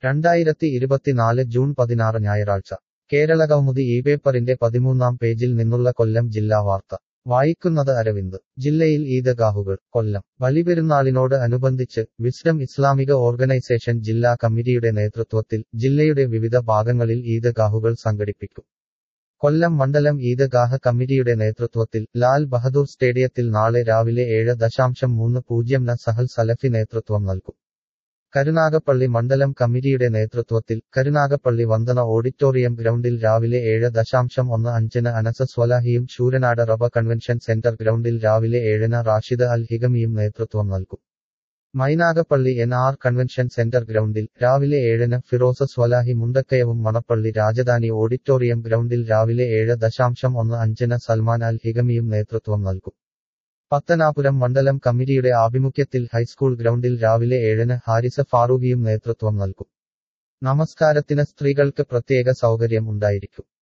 രണ്ടായിരത്തി ഇരുപത്തിനാല് ജൂൺ പതിനാറ് ഞായറാഴ്ച കേരളകൗമുദി ഈ പേപ്പറിന്റെ പതിമൂന്നാം പേജിൽ നിന്നുള്ള കൊല്ലം ജില്ലാ വാർത്ത വായിക്കുന്നത് അരവിന്ദ് ജില്ലയിൽ ഈദ്ഗാഹുകൾ കൊല്ലം ബലിപെരുന്നാളിനോട് അനുബന്ധിച്ച് വിസ്ഡം ഇസ്ലാമിക ഓർഗനൈസേഷൻ ജില്ലാ കമ്മിറ്റിയുടെ നേതൃത്വത്തിൽ ജില്ലയുടെ വിവിധ ഭാഗങ്ങളിൽ ഈദ്ഗാഹുകൾ സംഘടിപ്പിക്കും കൊല്ലം മണ്ഡലം ഈദ്ഗാഹ കമ്മിറ്റിയുടെ നേതൃത്വത്തിൽ ലാൽ ബഹദൂർ സ്റ്റേഡിയത്തിൽ നാളെ രാവിലെ ഏഴ് ദശാംശം മൂന്ന് പൂജ്യം ന സഹൽ സലഫി നേതൃത്വം നൽകും കരുനാഗപ്പള്ളി മണ്ഡലം കമ്മിറ്റിയുടെ നേതൃത്വത്തിൽ കരുനാഗപ്പള്ളി വന്ദന ഓഡിറ്റോറിയം ഗ്രൗണ്ടിൽ രാവിലെ ഏഴ് ദശാംശം ഒന്ന് അഞ്ചിന് അനസ സ്വലാഹിയും ശൂരനാട് റബ കൺവെൻഷൻ സെന്റർ ഗ്രൗണ്ടിൽ രാവിലെ ഏഴിന് റാഷിദ് അൽ ഹിഗമിയും നേതൃത്വം നൽകും Mynagappally N R convention centre ഗ്രൗണ്ടിൽ രാവിലെ ഏഴിന് ഫിറോസ സ്വലാഹി മുണ്ടക്കയവും മണപ്പള്ളി രാജധാനി ഓഡിറ്റോറിയം ഗ്രൗണ്ടിൽ രാവിലെ ഏഴ് ദശാംശം ഒന്ന് അഞ്ചിന് സൽമാൻ അൽ ഹിഗമിയും നേതൃത്വം നൽകും പത്തനാപുരം മണ്ഡലം കമ്മിറ്റിയുടെ ആഭിമുഖ്യത്തിൽ ഹൈസ്കൂൾ ഗ്രൗണ്ടിൽ രാവിലെ ഏഴിന് ഹാരിസ ഫാറൂഖിയും നേതൃത്വം നൽകും നമസ്കാരത്തിന് സ്ത്രീകൾക്ക് പ്രത്യേക സൗകര്യം ഉണ്ടായിരിക്കും